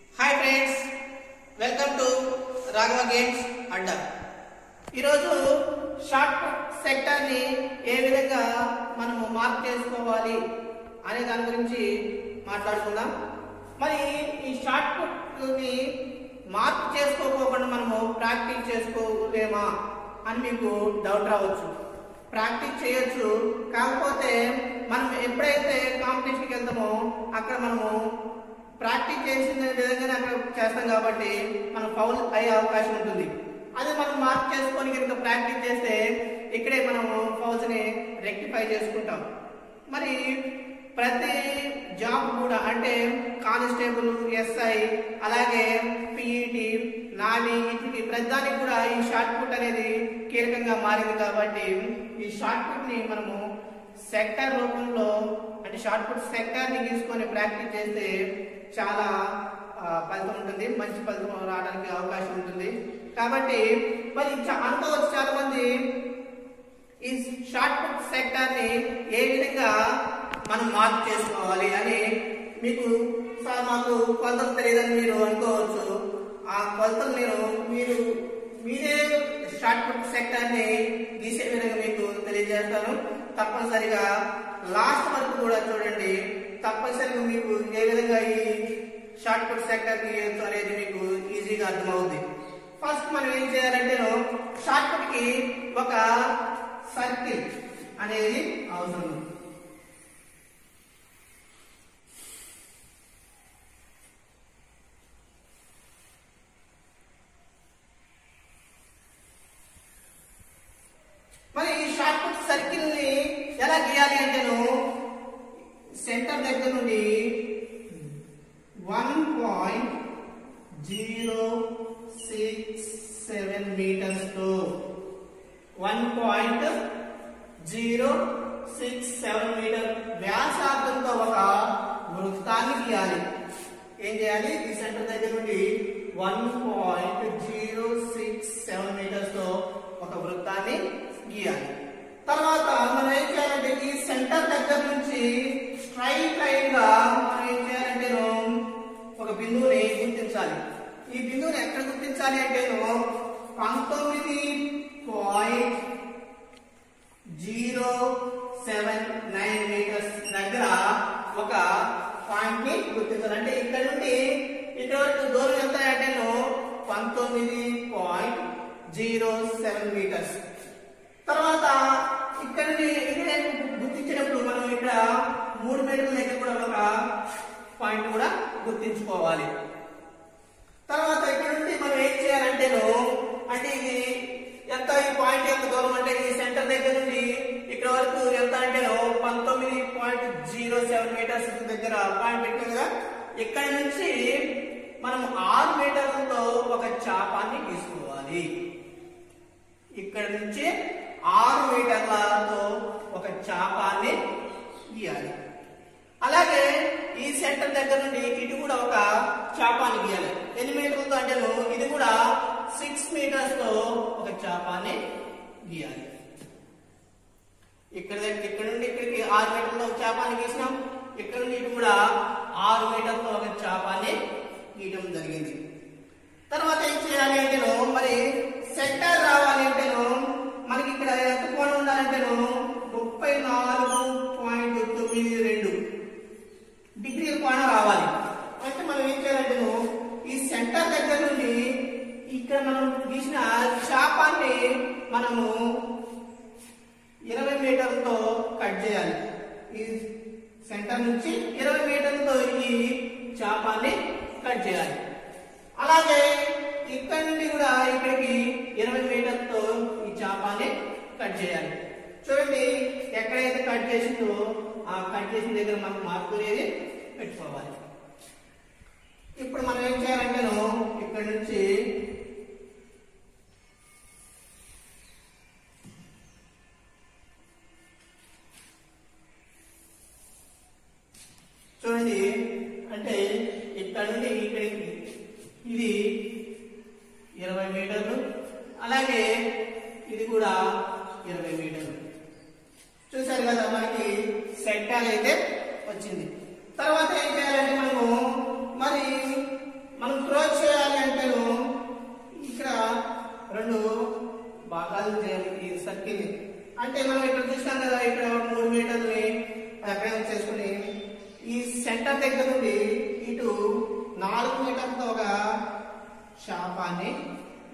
hi friends welcome to Raghava games Adda ఈరోజు short సెక్టర్ని ఏ విధంగా మనము మార్క్ చేసుకోవాలి అనే దాని గురించి మాట్లాడుకుందాం మరి ఈ షార్ట్ పుట్ని మార్క్ చేసుకోకుండా మనము ప్రాక్టీస్ చేసుకోలేమా అని మీకు డౌట్ రావచ్చు ప్రాక్టీస్ చేయొచ్చు కాకపోతే మనం ఎప్పుడైతే కాంపిటీషన్కి వెళ్తామో అక్కడ మనము ప్రాక్టీస్ చేసిన విధంగానే అక్కడ చేస్తాం కాబట్టి మనం ఫౌల్ అయ్యే అవకాశం ఉంటుంది అదే మనం మార్క్ చేసుకొని కనుక ప్రాక్టీస్ చేస్తే ఇక్కడే మనము ఫౌల్స్ ని రెక్టిఫై చేసుకుంటాం మరి ప్రతి జాబ్ కూడా అంటే కానిస్టేబుల్ ఎస్ఐ అలాగే పిఈటి నావీ వీటికి ప్రతిదానికి కూడా ఈ షార్ట్ పుట్ అనేది కీలకంగా మారింది కాబట్టి ఈ షార్ట్ పుట్ ని మనము సెక్టర్ రూపంలో అంటే షార్ట్ పుట్ సెక్టర్ ని తీసుకొని ప్రాక్టీస్ చేస్తే చాలా ఆ, ఫలితం ఉంటుంది మంచి ఫలితం రావడానికి అవకాశం ఉంటుంది కాబట్టి మరి చా- అనుకోవచ్చు చాలా మంది ఈ షార్ట్ పుట్ సెక్టర్ ని ఏ విధంగా మనం మార్క్ చేసుకోవాలి అని మీకు సార్ మాకు కొలతలు తెలియదని మీరు అనుకోవచ్చు ఆ కొలతలు నేను మీరు మీరే షార్ట్ పుట్ సెక్టర్ ని గీసే విధంగా మీకు తెలియజేస్తాను తప్పనిసరిగా లాస్ట్ వరకు కూడా చూడండి తప్పనిసరిగా మీకు ఏ విధంగా ఈ షార్ట్ పుట్ సెక్టర్ గీయచ్చు అనేది మీకు ఈజీగా అర్థమవుతుంది ఫస్ట్ మనం ఏం చేయాలంటే షార్ట్ పుట్ కి ఒక సర్కిల్ అనేది అవసరం మరి ఈ షార్ట్ పుట్ సర్కిల్ ని ఎలా గీయాలి అంటేను సెంటర్ దగ్గర నుండి one point zero six seven metres తో one point zero six seven metre వ్యాసార్థంతో ఒక వృత్తాన్ని గీయాలి ఏం చేయాలి ఈ సెంటర్ దగ్గర నుండి one point zero six seven metres తో ఒక వృత్తాన్ని గీయాలి తర్వాత మనం ఏం చేయాలంటే ఈ సెంటర్ దగ్గర నుంచి స్ట్రైట్ లైన్ గా మనం ఏం చేయాలంటే ఒక బిందువుని గుర్తించాలి ఈ బిందువుని ఎక్కడ గుర్తించాలి అంటే పంతొమ్మిది point zero seven nine metres దగ్గర ఒక పాయింట్ ని గుర్తించాలి అంటే ఇక్కడ నుండి ఇక్కడ వరకు దూరం ఎంత అంటే పంతొమ్మిది పాయింట్ జీరో సెవెన్ మీటర్స్ తర్వాత ఇక్కడ నుండి ఇది నేను గుర్తించినప్పుడు మనం ఇక్కడ మూడు మీటర్ల దగ్గర కూడా ఒక పాయింట్ కూడా గుర్తించుకోవాలి తర్వాత ఇక్కడ నుండి మనం ఏం చేయాలంటేను అంటే ఇది ఎంత ఈ పాయింట్ ఎంత దూరం అంటే ఈ సెంటర్ దగ్గర నుండి ఇక్కడ వరకు ఎంత అంటేను పంతొమ్మిది పాయింట్ జీరో సెవెన్ మీటర్స్ దగ్గర పాయింట్ పెట్టాం కదా ఇక్కడ నుంచి మనం ఆరు మీటర్లతో ఒక చాపాన్ని తీసుకోవాలి ఇక్కడ నుంచి ఆరు మీటర్లతో ఒక చాపాన్ని గీయాలి అలాగే ఈ సెంటర్ దగ్గర నుండి ఇటు కూడా ఒక చాపాన్ని గీయాలి ఎన్ని మీటర్లతో అంటే ఇది కూడా సిక్స్ మీటర్స్ తో ఒక చాపాన్ని గీయాలి ఇక్కడ దగ్గర ఇక్కడ నుండి ఇక్కడికి ఆరు మీటర్లతో ఒక చాపాన్ని గీసినాం ఇక్కడ నుండి ఇటు కూడా ఆరు మీటర్లతో ఒక చాపాన్ని గీయడం జరిగింది తర్వాత ఏం చేయాలి అంటేను మరి సెంటర్ రావాలి అంటేను మనకి ఇక్కడ ఎంత కోణం ఉండాలంటేను ముప్పై నాలుగు పాయింట్ తొమ్మిది రెండు డిగ్రీల కోణం రావాలి అంటే మనం ఏం చేయాలంటేను ఈ సెంటర్ దగ్గర నుండి ఇక్కడ మనం గీసిన శాపాన్ని మనము ఇరవై మీటర్లతో కట్ చేయాలి ఈ సెంటర్ నుంచి ఇరవై మీటర్లతో ఈ చాపాన్ని కట్ చేయాలి అలాగే ఇక్కడ నుండి కూడా ఇక్కడికి ఇరవై మీటర్లతో ఈ చాపాన్ని కట్ చేయాలి చూడండి ఎక్కడైతే కట్ చేసిందో ఆ కట్ చేసిన దగ్గర మనం మార్పు అనేది పెట్టుకోవాలి ఇప్పుడు మనం ఏం చేయాలంటేను ఇక్కడ నుంచి చూడండి అంటే ఇక్కడ నుండి ఇక్కడికి ఇది ఇరవై మీటర్లు అలాగే ఇది కూడా ఇరవై మీటర్లు చూసారు కదా మనకి సెక్టార్ అయితే వచ్చింది తర్వాత ఏం చేయాలంటే మనము మరి మన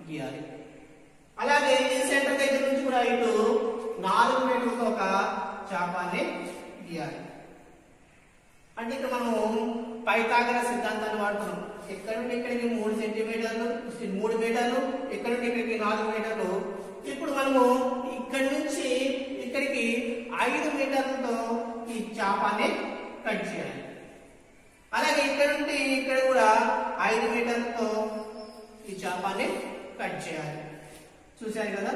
గీయాలి అలాగే ఈ సెంటర్ దగ్గర నుంచి కూడా ఇటు నాలుగు మీటర్లతో ఒక చాపాన్ని గీయాలి అంటే ఇక్కడ మనము పైతాగర సిద్ధాంతాన్ని వాడుతున్నాం ఇక్కడ నుండి ఇక్కడికి మూడు సెంటీమీటర్లు మూడు మీటర్లు ఇక్కడ నుండి ఇక్కడికి నాలుగు మీటర్లు ఇప్పుడు మనము ఇక్కడి నుంచి ఇక్కడికి ఐదు మీటర్లతో ఈ చాపాన్ని కట్ చేయాలి అలాగే ఇక్కడ నుండి ఇక్కడ కూడా ఐదు మీటర్లతో ఈ చాపాన్ని కట్ చేయాలి చూశారు కదా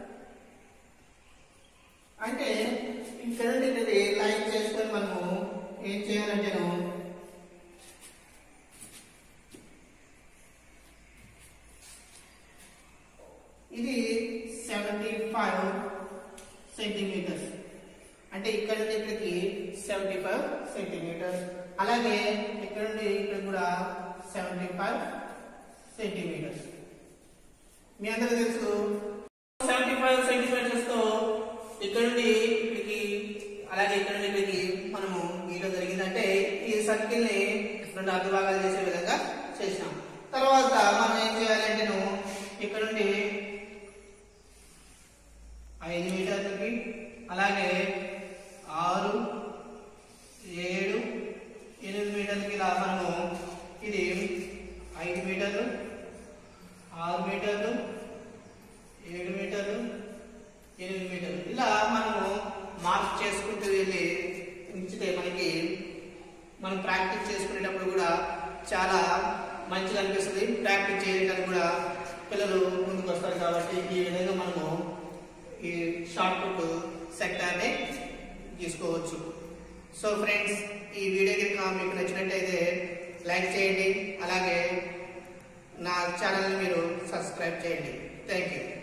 అంటే ఇక్కడ నుండి ఇది లైన్ చేసుకొని మనము ఏం చేయాలంటేను ఇది సెవెంటీ ఫైవ్ సెంటీమీటర్స్ అంటే ఇక్కడ నుండి ఇక్కడికి సెవెంటీ ఫైవ్ సెంటీమీటర్స్ అలాగే ఇక్కడ నుండి ఇక్కడ కూడా సెవెంటీ ఫైవ్ సెంటీమీటర్స్ మీ అందరికీ తెలుసు సెవెంటీ ఫైవ్ సెంటీమీటర్స్ తో ఇక్కడ నుండి ఇక్కడికి అలాగే ఇక్కడ నుండి ఇక్కడికి మనము గీయడం జరిగిందంటే ఈ సర్కిల్ ని రెండు అర్ధ భాగాలు చేసే విధంగా చేసినాం తర్వాత మనం ఏం చేయాలంటే నువ్వు ఇక్కడ నుండి ఐదు మీటర్లకి అలాగే ఆరు ఏడు ఎనిమిది మీటర్లకి ఇలా మనము ఇది ఐదు మీటర్లు ఆరు మీటర్లు ఏడు మీటర్లు ఎనిమిది మీటర్లు ఇలా మనము మార్క్ చేసుకుంటూ వెళ్ళి ఉంచితే మనకి మనం ప్రాక్టీస్ చేసుకునేటప్పుడు కూడా చాలా మంచిగా అనిపిస్తుంది ప్రాక్టీస్ చేయడానికి కూడా పిల్లలు ముందుకు వస్తారు కాబట్టి ఈ విధంగా మనము ఈ షార్ట్ పుట్ సెక్టార్ని తీసుకోవచ్చు సో ఫ్రెండ్స్ ఈ వీడియో కనుక మీకు నచ్చినట్టయితే లైక్ చేయండి అలాగే నా ఛానల్ని మీరు సబ్స్క్రైబ్ చేయండి థ్యాంక్ యూ